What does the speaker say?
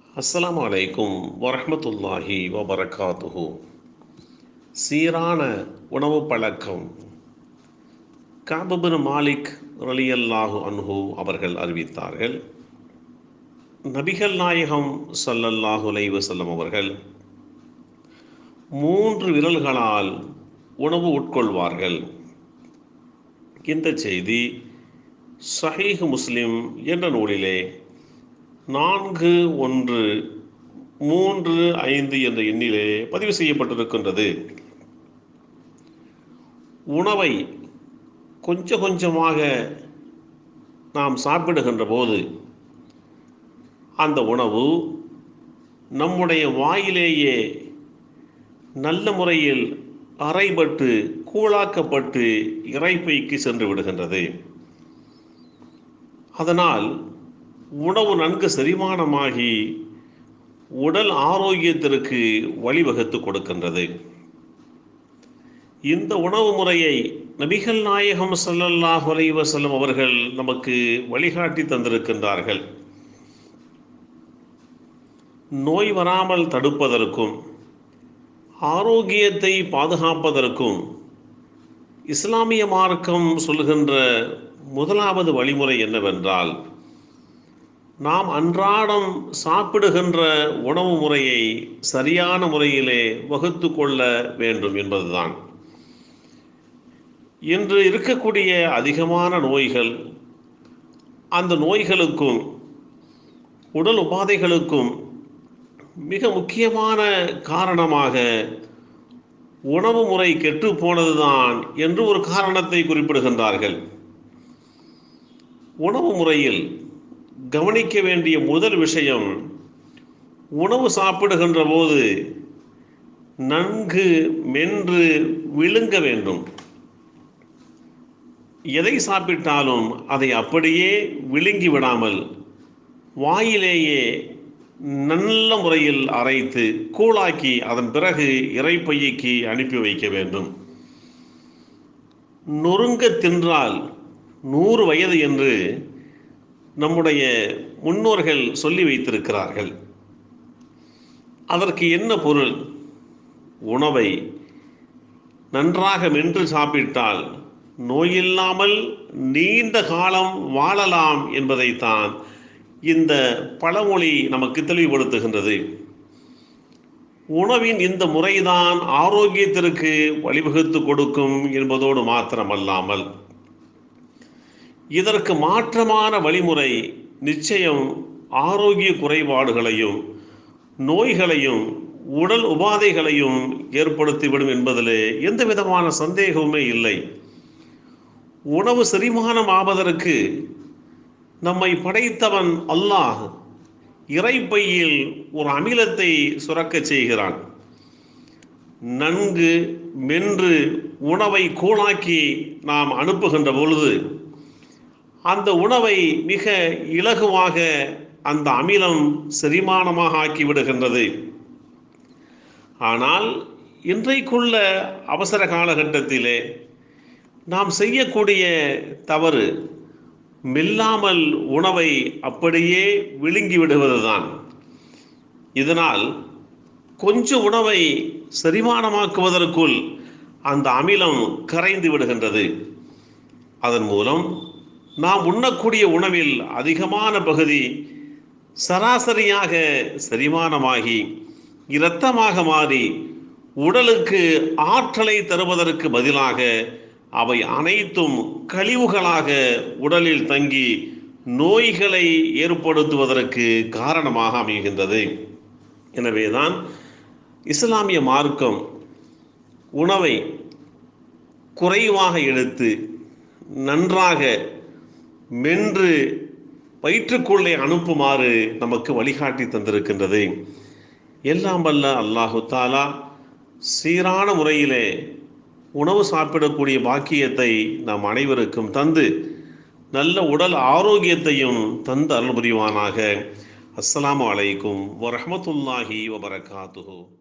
அஸ்ஸலாமு அலைக்கும் வரஹ்மத்துல்லாஹி வபரகாத்துஹு சீரான உணவு பழக்கம் காபபின் மாலிக் ரலியல்லாஹு அன்ஹு அவர்கள் அறிவித்தார்கள் நபிகள் நாயகம் ஸல்லல்லாஹு அலைஹி வஸல்லம் அவர்கள் மூன்று விரல்களால் உணவு உட்கொள்வார்கள் இந்த செய்தி சஹீஹ் முஸ்லிம் என்ற நூலிலே நான்கு ஒன்று மூன்று ஐந்து என்ற எண்ணிலே பதிவு செய்யப்பட்டிருக்கின்றது உணவை கொஞ்சம் கொஞ்சமாக நாம் சாப்பிடுகின்ற போது அந்த உணவு நம்முடைய வாயிலேயே நல்ல முறையில் அரைபட்டு கூழாக்கப்பட்டு இறைப்பைக்கு சென்று விடுகின்றது அதனால் உணவு நன்கு செரிமானமாகி உடல் ஆரோக்கியத்திற்கு வழிவகுத்து கொடுக்கின்றது இந்த உணவு முறையை நபிகள் நாயகம் ஸல்லல்லாஹு அலைஹி வஸல்லம் அவர்கள் நமக்கு வழிகாட்டி தந்திருக்கின்றார்கள் நோய் வராமல் தடுப்பதற்கும் ஆரோக்கியத்தை பாதுகாப்பதற்கும் இஸ்லாமிய மார்க்கம் சொல்கின்ற முதலாவது வழிமுறை என்னவென்றால் நாம் அன்றாடம் சாப்பிடுகின்ற உணவு முறையை சரியான முறையிலே வகுத்து கொள்ள வேண்டும் என்பதுதான் இன்று இருக்கக்கூடிய அதிகமான நோய்கள் அந்த நோய்களுக்கும் உடல் உபாதைகளுக்கும் மிக முக்கியமான காரணமாக உணவு முறை கெட்டு போனதுதான் என்று ஒரு காரணத்தை குறிப்பிடுகின்றார்கள் உணவு முறையில் கவனிக்க வேண்டிய முதல் விஷயம் உணவு சாப்பிடுகின்ற போது நன்கு மென்று விழுங்க வேண்டும் எதை சாப்பிட்டாலும் அதை அப்படியே விழுங்கி விடாமல் வாயிலேயே நல்ல முறையில் அரைத்து கூழாக்கி அதன் பிறகு இறைப்பைக்கு அனுப்பி வைக்க வேண்டும் நொறுங்க தின்றால் நூறு வயது என்று நம்முடைய முன்னோர்கள் சொல்லி வைத்திருக்கிறார்கள் அதற்கு என்ன பொருள் உணவை நன்றாக மென்று சாப்பிட்டால் நோயில்லாமல் நீண்ட காலம் வாழலாம் என்பதைத்தான் இந்த பழமொழி நமக்கு தெளிவுபடுத்துகின்றது உணவின் இந்த முறைதான் ஆரோக்கியத்திற்கு வழிவகுத்து கொடுக்கும் என்பதோடு மாத்திரமல்லாமல் இதற்கு மாற்றமான வழிமுறை நிச்சயம் ஆரோக்கிய குறைபாடுகளையும் நோய்களையும் உடல் உபாதைகளையும் ஏற்படுத்திவிடும் என்பதிலே எந்த விதமான சந்தேகமுமே இல்லை உணவு செரிமானம் ஆவதற்கு நம்மை படைத்தவன் அல்லாஹ் இறைப்பையில் ஒரு அமிலத்தை சுரக்கச் செய்கிறான் நன்கு மென்று உணவை கூழாக்கி நாம் அனுப்புகின்ற பொழுது அந்த உணவை மிக இலகுவாக அந்த அமிலம் செரிமானமாக ஆக்கி விடுகின்றது ஆனால் இன்றைக்குள்ள அவசர காலகட்டத்திலே நாம் செய்யக்கூடிய தவறு மெல்லாமல் உணவை அப்படியே விழுங்கி விடுவதுதான் இதனால் கொஞ்சம் உணவை செரிமானமாக்குவதற்குள் அந்த அமிலம் கரைந்து விடுகின்றது அதன் மூலம் நாம் உண்ணக்கூடிய உணவில் அதிகமான பகுதி சராசரியாக செரிமானமாகி இரத்தமாக மாறி உடலுக்கு ஆற்றலை தருவதற்கு பதிலாக அவை அனைத்தும் கழிவுகளாக உடலில் தங்கி நோய்களை ஏற்படுத்துவதற்கு காரணமாக அமைகின்றது எனவேதான் இஸ்லாமிய மார்க்கம் உணவை குறைவாக எடுத்து நன்றாக மென்று வயிற்றுக்குள்ளே அனுப்புமாறு நமக்கு வழிகாட்டி தந்திருக்கின்றது எல்லாம் வல்ல அல்லாஹு தாலா சீரான முறையிலே உணவு சாப்பிடக்கூடிய பாக்கியத்தை நாம் அனைவருக்கும் தந்து நல்ல உடல் ஆரோக்கியத்தையும் தந்து அருள் புரிவானாக அஸ்ஸலாமு அலைக்கும் வரஹமத்துல்லாஹி வபரகாத்துஹு